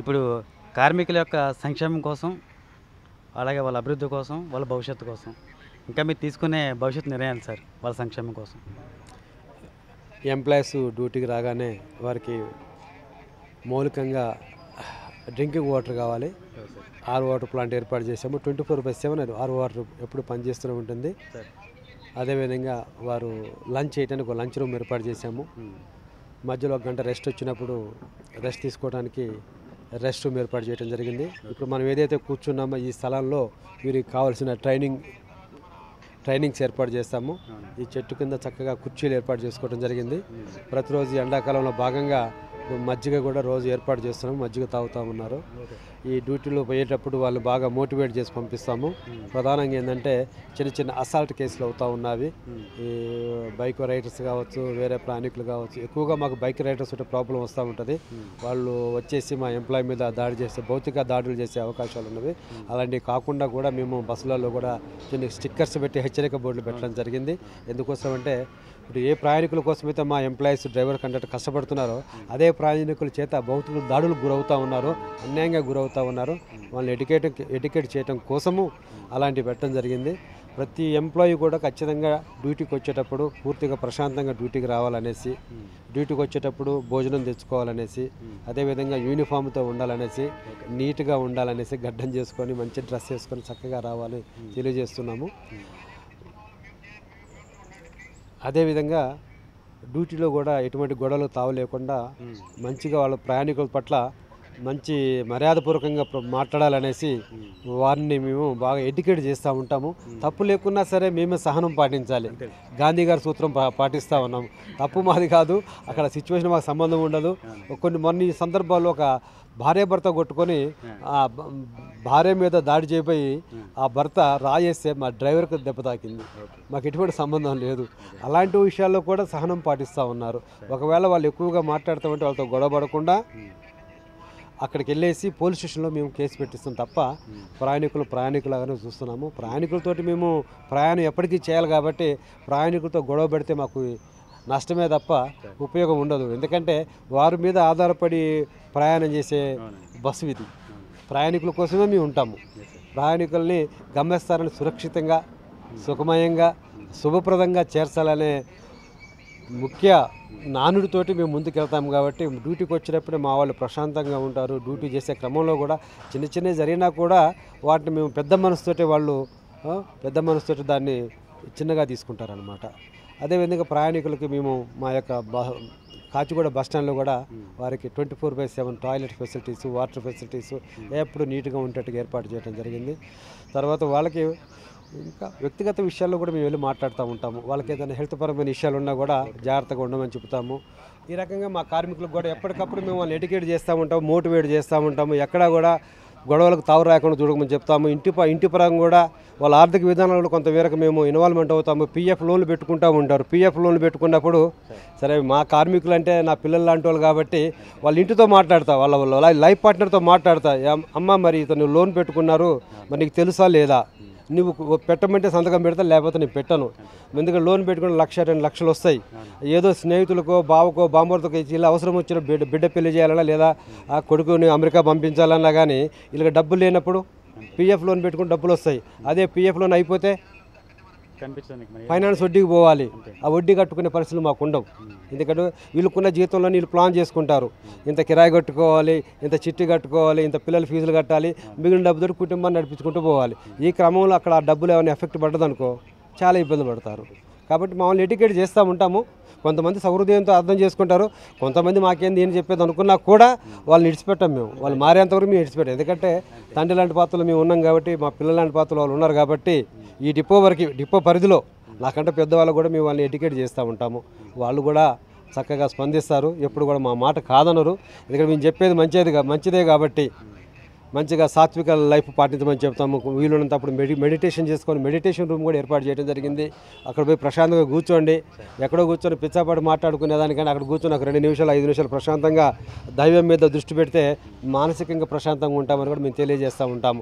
ఇప్పుడు కార్మికుల యొక్క సంక్షేమం కోసం అలాగే వాళ్ళ అభివృద్ధి కోసం వాళ్ళ భవిష్యత్తు కోసం ఇంకా మీరు తీసుకునే భవిష్యత్తు నిర్ణయాలు సార్ వాళ్ళ సంక్షేమం కోసం ఎంప్లాయీస్ డ్యూటీకి రాగానే వారికి మౌలికంగా డ్రింకింగ్ వాటర్ కావాలి ఆర్ వాటర్ ప్లాంట్ ఏర్పాటు చేసాము twenty four by seven R water ఎప్పుడు పనిచేస్తూనే ఉంటుంది సార్ అదేవిధంగా వారు లంచ్ చేయడానికి ఒక లంచ్ రూమ్ ఏర్పాటు చేశాము మధ్యలో ఒక గంట రెస్ట్ వచ్చినప్పుడు రెస్ట్ తీసుకోవడానికి రెస్ట్ రూమ్ ఏర్పాటు చేయడం జరిగింది ఇప్పుడు మనం ఏదైతే కూర్చున్నామో ఈ స్థలంలో వీరికి కావాల్సిన ట్రైనింగ్ ట్రైనింగ్స్ ఏర్పాటు చేస్తాము ఈ చెట్టు కింద చక్కగా కుర్చీలు ఏర్పాటు చేసుకోవడం జరిగింది ప్రతిరోజు ఈ ఎండాకాలంలో భాగంగా మజ్జిగ కూడా రోజు ఏర్పాటు చేస్తున్నాము మజ్జిగ తాగుతూ ఉన్నారు ఈ డ్యూటీలో పోయేటప్పుడు వాళ్ళు బాగా మోటివేట్ చేసి పంపిస్తాము ప్రధానంగా ఏంటంటే చిన్న చిన్న అసాల్ట్ కేసులు అవుతూ ఉన్నవి ఈ బైక్ రైడర్స్ కావచ్చు వేరే ప్రయాణికులు కావచ్చు ఎక్కువగా మాకు బైక్ రైడర్స్ ఉంటే ప్రాబ్లం వస్తూ ఉంటుంది వాళ్ళు వచ్చేసి మా ఎంప్లాయ్ మీద దాడి చేస్తే భౌతిక దాడులు చేసే అవకాశాలు ఉన్నవి అలాంటివి కాకుండా కూడా మేము బస్సులలో కూడా చిన్న స్టిక్కర్స్ పెట్టి హెచ్చరిక బోర్డులు పెట్టడం జరిగింది ఎందుకోసం అంటే ఇప్పుడు ఏ ప్రయాణికుల కోసమైతే మా ఎంప్లాయీస్ డ్రైవర్ కండక్టర్ కష్టపడుతున్నారో అదే ప్రయాణికుల చేత భౌతిక దాడులకు గురవుతూ ఉన్నారు అన్యాయంగా గురవుతూ ఉన్నారు వాళ్ళని ఎడ్యుకేట్ ఎడ్యుకేట్ చేయడం కోసము అలాంటివి పెట్టడం జరిగింది ప్రతి ఎంప్లాయీ కూడా ఖచ్చితంగా డ్యూటీకి వచ్చేటప్పుడు పూర్తిగా ప్రశాంతంగా డ్యూటీకి రావాలనేసి డ్యూటీకి వచ్చేటప్పుడు భోజనం తెచ్చుకోవాలనేసి అదేవిధంగా యూనిఫామ్తో ఉండాలనేసి నీట్గా ఉండాలనేసి గడ్డం చేసుకొని మంచి డ్రెస్ వేసుకొని చక్కగా రావాలని తెలియజేస్తున్నాము అదేవిధంగా డ్యూటీలో కూడా ఎటువంటి గొడవలు తావు లేకుండా మంచిగా వాళ్ళ ప్రయాణికుల పట్ల మంచి మర్యాదపూర్వకంగా ప్ర- మాట్లాడాలనేసి వారిని మేము బాగా ఎడ్యుకేట్ చేస్తూ ఉంటాము తప్పు లేకున్నా సరే మేమే సహనం పాటించాలి గాంధీ గారి సూత్రం పా- పాటిస్తూ ఉన్నాం తప్పు మాది కాదు అక్కడ సిచ్యువేషన్ మాకు సంబంధం ఉండదు కొన్ని మొన్న ఈ సందర్భాల్లో ఒక భార్య భర్త కొట్టుకొని ఆ బ- భార్య మీద దాడి చేయబోయి ఆ భర్త రాయేస్తే మా డ్రైవర్కి దెబ్బ తాకింది మాకు ఎటువంటి సంబంధం లేదు అలాంటి విషయాల్లో కూడా సహనం పాటిస్తూ ఉన్నారు ఒకవేళ వాళ్ళు ఎక్కువగా మాట్లాడుతామంటే వాళ్ళతో గొడవ పడకుండా అక్కడికి వెళ్ళేసి పోలీస్ స్టేషన్లో మేము కేసు పెట్టిస్తాం తప్ప ప్రయాణికులు ప్రయాణికులాగానే చూస్తున్నాము ప్రయాణికులతోటి మేము ప్రయాణం ఎప్పటికీ చేయాలి కాబట్టి ప్రయాణికులతో గొడవ పెడితే మాకు నష్టమే తప్ప ఉపయోగం ఉండదు ఎందుకంటే వారి మీద ఆధారపడి ప్రయాణం చేసే బస్సు ఇది ప్రయాణికుల కోసమే మేము ఉంటాము ప్రయాణికుల్ని గమ్యస్థానాన్ని సురక్షితంగా సుఖమయంగా శుభప్రదంగా చేర్చాలనే ముఖ్య నానుడితోటి మేము ముందుకెళ్తాం కాబట్టి డ్యూటీకి వచ్చినప్పుడే మా వాళ్ళు ప్రశాంతంగా ఉంటారు డ్యూటీ చేసే క్రమంలో కూడా చిన్న చిన్నవి జరిగినా కూడా వాటిని మేము పెద్ద మనసుతోటి వాళ్ళు ఆ, పెద్ద మనసుతోటి దాన్ని చిన్నగా తీసుకుంటారనమాట అదేవిధంగా ప్రయాణికులకి మేము మా యొక్క బ కాచిగూడ బస్ స్టాండ్లో కూడా వారికి twenty four by seven toilet facilities water facilities ఎప్పుడు నీట్గా ఉండేట్టుగా ఏర్పాటు చేయడం జరిగింది తర్వాత వాళ్ళకి ఇంకా వ్యక్తిగత విషయాల్లో కూడా మేము వెళ్ళి మాట్లాడుతూ ఉంటాము వాళ్ళకి ఏదైనా హెల్త్ పరమైన విషయాలు ఉన్నా కూడా జాగ్రత్తగా ఉండమని చెప్తాము ఈ రకంగా మా కార్మికులకు కూడా ఎప్పటికప్పుడు మేము వాళ్ళని ఎడ్యుకేట్ చేస్తూ ఉంటాము మోటివేట్ చేస్తూ ఉంటాము ఎక్కడా కూడా గొడవలకు తావు రాకుండా చూడమని చెప్తాము ఇంటి ప- ఇంటి పరంగా కూడా వాళ్ళ ఆర్థిక విధానాలలో కొంత మేరకు మేము ఇన్వాల్వ్మెంట్ అవుతాము పీఎఫ్ లోన్లు పెట్టుకుంటూ ఉంటారు పీఎఫ్ లోన్లు పెట్టుకున్నప్పుడు సరే మా కార్మికులు అంటే నా పిల్లలు లాంటి వాళ్ళు కాబట్టి వాళ్ళ ఇంటితో మాట్లాడతా వాళ్ళ వాళ్ళ లైఫ్ పార్ట్నర్తో మాట్లాడతా "ఏం- అమ్మ మరి ఇతను లోన్ పెట్టుకున్నారు మరి నీకు తెలుసా లేదా నువ్వు పెట్టమంటే సంతకం పెడతా లేకపోతే నేను పెట్టను ఎందుకంటే లోన్ పెట్టుకుని లక్ష రెండు లక్షలు వస్తాయి ఏదో స్నేహితులకో బావకో బాంబర్తో ఇచ్చి ఇలా అవసరం వచ్చిన బిడ్డ బిడ్డ పెళ్లి చేయాలన్నా లేదా ఆ కొడుకుని అమెరికా పంపించాలన్నా కానీ వీళ్ళకి డబ్బులు లేనప్పుడు పీఎఫ్ లోన్ పెట్టుకుని డబ్బులు వస్తాయి అదే పీఎఫ్ లోన్ అయిపోతే కనిపించడానికి మరి ఫైనాన్స్ వడ్డీకి పోవాలి ఆ వడ్డీ కట్టుకునే పరిస్థితులు మాకు ఉండవు ఎందుకంటే వీళ్ళకున్న జీతంలో వీళ్ళు ప్లాన్ చేసుకుంటారు ఇంత కిరాయి కట్టుకోవాలి ఇంత చిట్టి కట్టుకోవాలి ఇంత పిల్లల ఫీజులు కట్టాలి మిగిలిన డబ్బుతో కుటుంబాన్ని నడిపించుకుంటూ పోవాలి ఈ క్రమంలో అక్కడ ఆ డబ్బులు ఏమైనా ఎఫెక్ట్ పడ్డదనుకో చాలా ఇబ్బంది పడతారు కాబట్టి మామూలు ఎడ్యుకేట్ చేస్తూ ఉంటాము కొంతమంది సహృదయంతో అర్థం చేసుకుంటారు కొంతమంది మాకేంది ఏం చెప్పేది అనుకున్నా కూడా వాళ్ళని ఇడిచిపెట్టాం మేము వాళ్ళు మారేంత వరకు మేము ఇడిచిపెట్టాం ఎందుకంటే తండ్రి లాంటి పాత్రలు మేము ఉన్నాం కాబట్టి మా పిల్లల లాంటి పాత్రలు వాళ్ళు ఉన్నారు కాబట్టి ఈ డిపో వరకు డిపో పరిధిలో నాకంటే పెద్దవాళ్ళు కూడా మేము వాళ్ళని ఎడ్యుకేట్ చేస్తూ ఉంటాము వాళ్ళు కూడా చక్కగా స్పందిస్తారు ఎప్పుడు కూడా మా మాట కాదనరు ఎందుకంటే మేము చెప్పేది మంచిది కా- మంచిదే కాబట్టి మంచిగా సాత్విక లైఫ్ పాటించమని చెప్తాము వీలున్నంతప్పుడు మెడి మెడిటేషన్ చేసుకొని మెడిటేషన్ రూమ్ కూడా ఏర్పాటు చేయడం జరిగింది అక్కడ పోయి ప్రశాంతంగా కూర్చోండి ఎక్కడో కూర్చొని పిచ్చాపాటు మాట్లాడుకునేదానికని అక్కడ కూర్చొని ఒక రెండు నిమిషాలు ఐదు నిమిషాలు ప్రశాంతంగా దైవం మీద దృష్టి పెడితే మానసికంగా ప్రశాంతంగా ఉంటామని కూడా మేము తెలియజేస్తూ ఉంటాము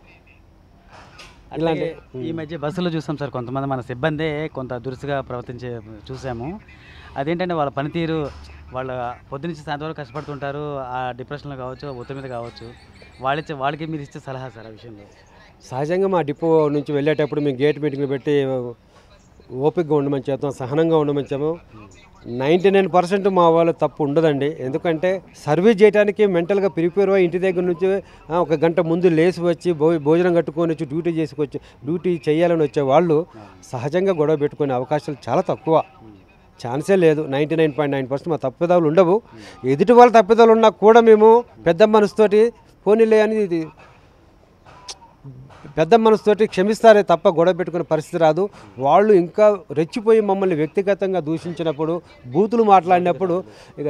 అట్లాగే ఈ మధ్య బస్సులో చూసాం సార్ కొంతమంది మన సిబ్బందే కొంత దురుసుగా ప్రవర్తించే చూసాము అదేంటంటే వాళ్ళ పనితీరు వాళ్ళ పొద్దునుంచి సాయంత్రం వరకు కష్టపడుతుంటారు ఆ డిప్రెషన్లో కావచ్చు ఒత్తిడి మీద కావచ్చు వాళ్ళిచ్చే వాళ్ళకి మీరు ఇచ్చే సలహా సార్ ఆ విషయంలో సహజంగా మా డిపో నుంచి వెళ్ళేటప్పుడు మేము గేట్ మీటింగ్లు పెట్టి ఓపికగా ఉండమని చెప్తాం సహనంగా ఉండమని చెప్పాము నైంటీ నైన్ పర్సెంట్ మా వాళ్ళు తప్పు ఉండదండి ఎందుకంటే సర్వీస్ చేయడానికి మెంటల్గా ప్రిపేర్ అయ్యి ఇంటి దగ్గర నుంచి ఆ, ఒక గంట ముందు లేచి వచ్చి భో భోజనం కట్టుకొని వచ్చి డ్యూటీ చేసుకొచ్చి డ్యూటీ చేయాలని వచ్చే వాళ్ళు సహజంగా గొడవ పెట్టుకునే అవకాశాలు చాలా తక్కువ ఛాన్సే లేదు ninety nine point nine percent మా తప్పిదాలు ఉండవు ఎదుటి వాళ్ళ తప్పిదాలు ఉన్నా కూడా మేము పెద్ద మనసుతోటి పోనీలే అని ఇది పెద్ద మనసుతోటి క్షమిస్తారే తప్ప గొడవ పెట్టుకునే పరిస్థితి రాదు వాళ్ళు ఇంకా రెచ్చిపోయి మమ్మల్ని వ్యక్తిగతంగా దూషించినప్పుడు బూతులు మాట్లాడినప్పుడు ఇక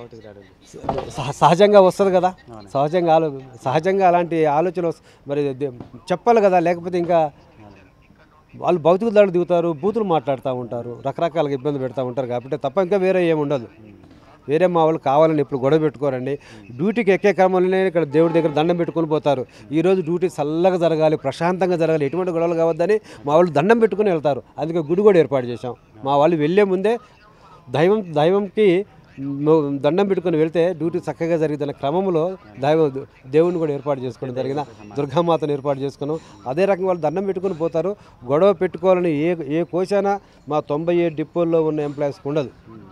సహ- సహజంగా వస్తుంది కదా సహజంగా ఆలో సహజంగా అలాంటి ఆలోచన వస్- మరి దే- చెప్పాలి కదా లేకపోతే ఇంకా వాళ్ళు భౌతిక దాడులు దిగుతారు బూతులు మాట్లాడుతూ ఉంటారు రకరకాలుగా ఇబ్బంది పెడతా ఉంటారు కాబట్టి తప్ప ఇంకా వేరే ఏమి ఉండదు వేరే మా వాళ్ళు కావాలని ఇప్పుడు గొడవ పెట్టుకోరండి డ్యూటీకి ఎక్కే క్రమంలోనే ఇక్కడ దేవుడి దగ్గర దండం పెట్టుకొని పోతారు ఈరోజు డ్యూటీ చల్లగా జరగాలి ప్రశాంతంగా జరగాలి ఎటువంటి గొడవలు కావద్దని మా వాళ్ళు దండం పెట్టుకొని వెళ్తారు అందుకే గుడి కూడా ఏర్పాటు చేశాం మా వాళ్ళు వెళ్ళే ముందే దైవం దైవంకి మ- దండం పెట్టుకొని వెళ్తే డ్యూటీ చక్కగా జరిగిన క్రమంలో దైవ దేవుని కూడా ఏర్పాటు చేసుకోవడం జరిగిన దుర్గామాతను ఏర్పాటు చేసుకున్నాం అదే రకంగా వాళ్ళు దండం పెట్టుకొని పోతారు గొడవ పెట్టుకోవాలని ఏ ఏ కోశాన మా తొంభై ఏడు డిపోల్లో ఉన్న ఎంప్లాయీస్కి ఉండదు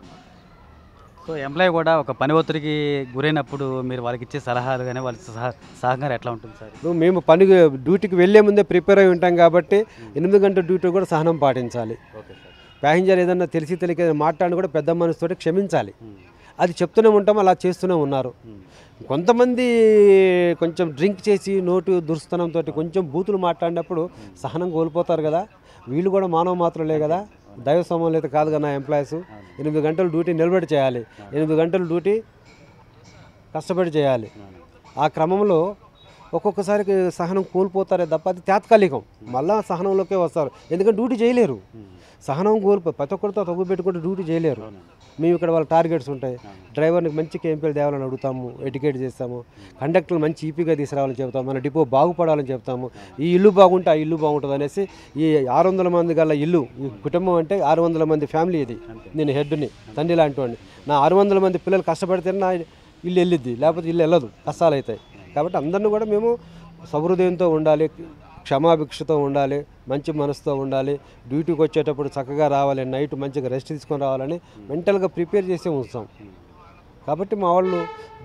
సో ఎంప్లాయీ కూడా ఒక పని ఒత్తిడికి గురైనప్పుడు మీరు వాళ్ళకి ఇచ్చే సలహాలు కానీ వాళ్ళ సహ సహకారం ఎట్లా ఉంటుంది సార్ ఇప్పుడు మేము పని డ్యూటీకి వెళ్ళే ముందే ప్రిపేర్ అయి ఉంటాం కాబట్టి ఎనిమిది గంటల డ్యూటీ కూడా సహనం పాటించాలి ఓకే సార్ ప్యాసింజర్ ఏదన్నా తెలిసి తెలియక ఏదైనా మాట్లాడిన కూడా పెద్ద మనసుతోటి క్షమించాలి అది చెప్తూనే ఉంటాం అలా చేస్తూనే ఉన్నారు కొంతమంది కొంచెం డ్రింక్ చేసి నోటు దుర్స్థనంతో కొంచెం బూతులు మాట్లాడినప్పుడు సహనం కోల్పోతారు కదా వీళ్ళు కూడా మానవ మాత్రలే కదా దైవ సమూలత కాదు కదా నా ఎంప్లాయీస్ ఎనిమిది గంటలు డ్యూటీ నిలబడి చేయాలి ఎనిమిది గంటలు డ్యూటీ కష్టపడి చేయాలి ఆ క్రమంలో ఒక్కొక్కసారికి సహనం కోల్పోతారే తప్ప అది తాత్కాలికం మళ్ళా సహనంలోకే వస్తారు ఎందుకంటే డ్యూటీ చేయలేరు సహనం కోల్పో ప్రతి ఒక్కరితో తగ్గు పెట్టుకుంటే డ్యూటీ చేయలేరు మేము ఇక్కడ వాళ్ళ టార్గెట్స్ ఉంటాయి డ్రైవర్ని మంచి కేంపీలు తేవాలని అడుగుతాము ఎడ్యుకేట్ చేస్తాము కండక్టర్లు మంచి ఈపీగా తీసుకురావాలని చెప్తాము మన డిపో బాగుపడాలని చెప్తాము ఈ ఇల్లు బాగుంటే ఆ ఇల్లు బాగుంటుంది అనేసి ఈ ఆరు వందల మంది గల ఇల్లు ఈ కుటుంబం అంటే ఆరు వందల మంది ఫ్యామిలీ ఇది నేను హెడ్ని తండ్రి లాంటి వాడిని నా ఆరు వందల మంది పిల్లలు కష్టపడితేనే నా ఇల్లు వెళ్ళిద్ది లేకపోతే ఇల్లు వెళ్ళదు కష్టాలు అవుతాయి కాబట్టి అందరిని కూడా మేము సహృదయంతో ఉండాలి క్షమాభిక్షతో ఉండాలి మంచి మనసుతో ఉండాలి డ్యూటీకి వచ్చేటప్పుడు చక్కగా రావాలి నైట్ మంచిగా రెస్ట్ తీసుకొని రావాలని మెంటల్గా ప్రిపేర్ చేసి ఉంచుతాం కాబట్టి మా వాళ్ళు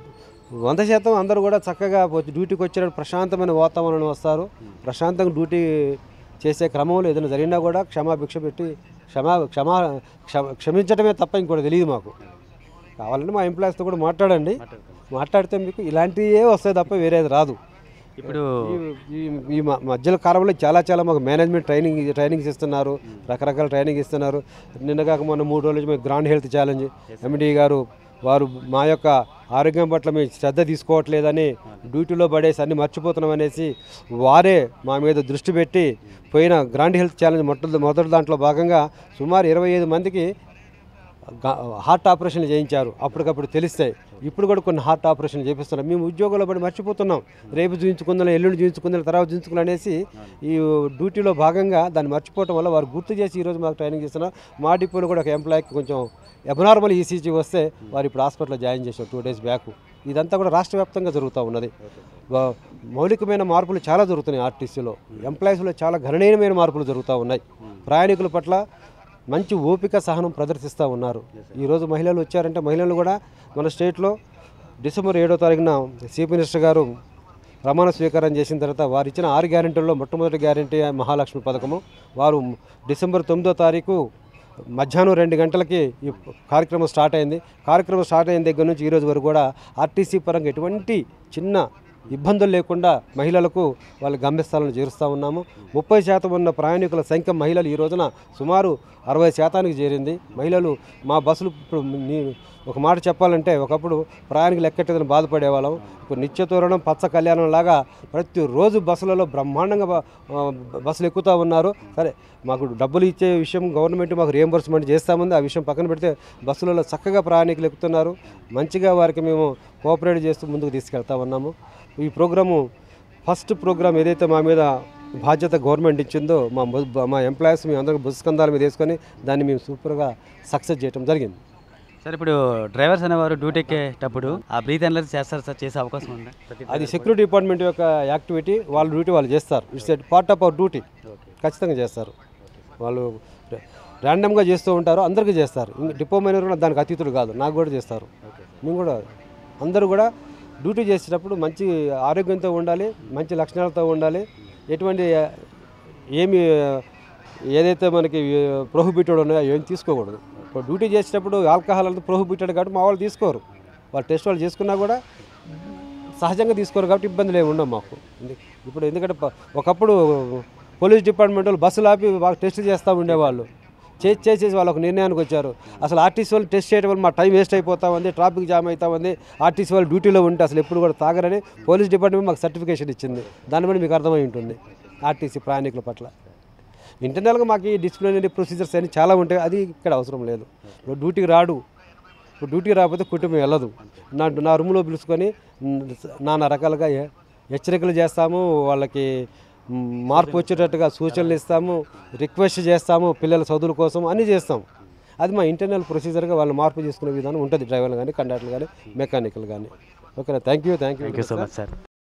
వంద శాతం అందరూ కూడా చక్కగా వచ్చి- డ్యూటీకి వచ్చేటప్పుడు ప్రశాంతమైన వాతావరణం వస్తారు ప్రశాంతంగా డ్యూటీ చేసే క్రమంలో ఏదైనా జరిగినా కూడా క్షమాభిక్ష పెట్టి క్షమా క్షమా క్షమ- క్షమించడమే తప్ప ఇంకోటి తెలియదు మాకు కావాలంటే మా ఎంప్లాయీస్తో కూడా మాట్లాడండి మాట్లాడితే మీకు ఇలాంటివే వస్తాయి తప్ప వేరేది రాదు ఇప్పుడు ఈ- ఈ ఈ మ- మధ్యలో కాలంలో చాలా చాలా మాకు మేనేజ్మెంట్ ట్రైనింగ్ ట్రైనింగ్స్ ఇస్తున్నారు రకరకాల ట్రైనింగ్ ఇస్తున్నారు నిన్న కాక మొన్న మూడు రోజులు మేము గ్రాండ్ హెల్త్ ఛాలెంజ్ ఎండి గారు వారు మా యొక్క ఆరోగ్యం పట్ల మేము శ్రద్ధ తీసుకోవట్లేదని డ్యూటీలో పడేసి అన్ని మర్చిపోతున్నాం అనేసి వారే మా మీద దృష్టి పెట్టి పోయిన గ్రాండ్ హెల్త్ ఛాలెంజ్ మొట్ట మొదటి దాంట్లో భాగంగా సుమారు ఇరవై ఐదు మందికి గా- హార్ట్ ఆపరేషన్లు చేయించారు అప్పటికప్పుడు తెలుస్తాయి ఇప్పుడు కూడా కొన్ని హార్ట్ ఆపరేషన్లు చేపిస్తున్నాం మేము ఉద్యోగంలో పడి మర్చిపోతున్నాం రేపు చూపించుకుందాం ఎల్లుండి చూపించుకుందాం తర్వాత చూపించుకుందాం అనేసి ఈ డ్యూటీలో భాగంగా దాన్ని మర్చిపోవడం వల్ల వారు గుర్తు చేసి ఈరోజు మాకు ట్రైనింగ్ ఇస్తున్నారు మా డిపోలో కూడా ఒక ఎంప్లాయీకి కొంచెం అబ్నార్మల్ ఈసీజీ వస్తే వారు ఇప్పుడు హాస్పిటల్లో జాయిన్ చేశారు టూ డేస్ బ్యాక్ ఇదంతా కూడా రాష్ట్ర వ్యాప్తంగా జరుగుతూ ఉన్నది వా- మౌలికమైన మార్పులు చాలా జరుగుతున్నాయి ఆర్టీసీలో ఎంప్లాయీస్లో చాలా గణనీయమైన మార్పులు జరుగుతూ ఉన్నాయి ప్రయాణికుల పట్ల మంచి ఓపిక సహనం ప్రదర్శిస్తూ ఉన్నారు ఈరోజు మహిళలు వచ్చారంటే మహిళలు కూడా మన స్టేట్లో డిసెంబర్ ఏడో తారీఖున చీఫ్ మినిస్టర్ గారు ప్రమాణ స్వీకారం చేసిన తర్వాత వారు ఇచ్చిన ఆరు గ్యారెంటీల్లో మొట్టమొదటి గ్యారెంటీ మహాలక్ష్మి పథకము వారు డిసెంబర్ తొమ్మిదో తారీఖు మధ్యాహ్నం రెండు గంటలకి ఈ కార్యక్రమం స్టార్ట్ అయింది కార్యక్రమం స్టార్ట్ అయిన దగ్గర నుంచి ఈ రోజు వరకు కూడా ఆర్టీసీ పరంగా ఎటువంటి చిన్న ఇబ్బందులు లేకుండా మహిళలకు వాళ్ళ గమ్యస్థానాలను చేరుస్తూ ఉన్నాము ముప్పై శాతం ఉన్న ప్రయాణికుల సంఖ్య మహిళలు ఈ రోజున సుమారు అరవై శాతానికి చేరింది మహిళలు మా బస్సులు ఇప్పుడు నీ- ఒక మాట చెప్పాలంటే ఒకప్పుడు ప్రయాణికులు ఎక్కట్టేదని బాధపడేవాళ్ళం ఇప్పుడు నిత్య తోరణం పచ్చ కళ్యాణం లాగా ప్రతిరోజు బస్సులలో బ్రహ్మాండంగా బ- ఆ, బస్సులు ఎక్కుతూ ఉన్నారు సరే మాకు డబ్బులు ఇచ్చే విషయం గవర్నమెంట్ మాకు రియంబర్స్మెంట్ చేస్తామంది ఆ విషయం పక్కన పెడితే బస్సులలో చక్కగా ప్రయాణికులు ఎక్కుతున్నారు మంచిగా వారికి మేము కోఆపరేట్ చేస్తూ ముందుకు తీసుకెళ్తా ఉన్నాము ఈ ప్రోగ్రాము ఫస్ట్ ప్రోగ్రామ్ ఏదైతే మా మీద బాధ్యత గవర్నమెంట్ ఇచ్చిందో మా బు- మా ఎంప్లాయీస్ మేము అందరం బుస్కందాల మీద వేసుకొని దాన్ని మేము సూపర్గా సక్సెస్ చేయడం జరిగింది సార్ ఇప్పుడు డ్రైవర్స్ అనేవారు డ్యూటీ ఎక్కేటప్పుడు ఆ బ్రీత్ అనలైజ్ చేస్తారు సార్ చేసే అవకాశం ఉందా ప్రతి అది సెక్యూరిటీ డిపార్ట్మెంట్ యొక్క యాక్టివిటీ వాళ్ళ డ్యూటీ వాళ్ళు చేస్తారు it's part of our duty ఖచ్చితంగా చేస్తారు వాళ్ళు ర్యాండమ్గా చేస్తూ ఉంటారు అందరికీ చేస్తారు ఇంక డిపో మేనేజర్ కూడా దానికి అతీతుడు కాదు నాకు కూడా చేస్తారు మేము కూడా అందరూ కూడా డ్యూటీ చేసేటప్పుడు మంచి ఆరోగ్యంతో ఉండాలి మంచి లక్షణాలతో ఉండాలి ఎటువంటి ఆ, ఏమి ఏదైతే మనకి ప్రొహిబిటెడ్ ఉన్నాయో ఏం తీసుకోకూడదు ఇప్పుడు డ్యూటీ చేసేటప్పుడు ఆల్కహాల్ అంతా ప్రొహిబిటెడ్ కాబట్టి మా వాళ్ళు తీసుకోరు వాళ్ళు టెస్ట్ వాళ్ళు చేసుకున్నా కూడా సహజంగా తీసుకోరు కాబట్టి ఇబ్బందులు ఏమి ఉండవు మాకు ఎందు- ఇప్పుడు ఎందుకంటే ప- ఒకప్పుడు పోలీస్ డిపార్ట్మెంట్ వాళ్ళు బస్సులు ఆపి బాగా టెస్ట్ చేస్తూ ఉండేవాళ్ళు చేసి చేసేసి వాళ్ళు ఒక నిర్ణయానికి వచ్చారు అసలు ఆర్టీసీ వాళ్ళు టెస్ట్ చేయడం వల్ల మా టైం వేస్ట్ అయిపోతా ఉంది ట్రాఫిక్ జామ్ అవుతా ఉంది ఆర్టీసీ వాళ్ళు డ్యూటీలో ఉంటే అసలు ఎప్పుడు కూడా తాగరని పోలీస్ డిపార్ట్మెంట్ మాకు సర్టిఫికేషన్ ఇచ్చింది దాన్ని బట్టి మీకు అర్థమై ఉంటుంది ఆర్టీసీ ప్రయాణికుల పట్ల ఇంటర్నల్గా మాకు ఈ డిసిప్లినరీ ప్రొసీజర్స్ అని చాలా ఉంటాయి అది ఇక్కడ అవసరం లేదు ఇప్పుడు డ్యూటీకి రాడు ఇప్పుడు డ్యూటీకి రాకపోతే కుటుంబం వెళ్ళదు నా నా రూమ్లో పిలుచుకొని మ్, నానా రకాలుగా హె- హెచ్చరికలు చేస్తాము వాళ్ళకి మ్, మార్పు వచ్చేటట్టుగా సూచనలు ఇస్తాము రిక్వెస్ట్ చేస్తాము పిల్లల చదువుల కోసం అన్నీ చేస్తాం అది మా ఇంటర్నల్ ప్రొసీజర్గా వాళ్ళు మార్పు చేసుకునే విధానం ఉంటుంది డ్రైవర్లు కానీ కండక్టర్లు కానీ మెకానికల్ కానీ ఓకేనా thank you thank you thank you so much sir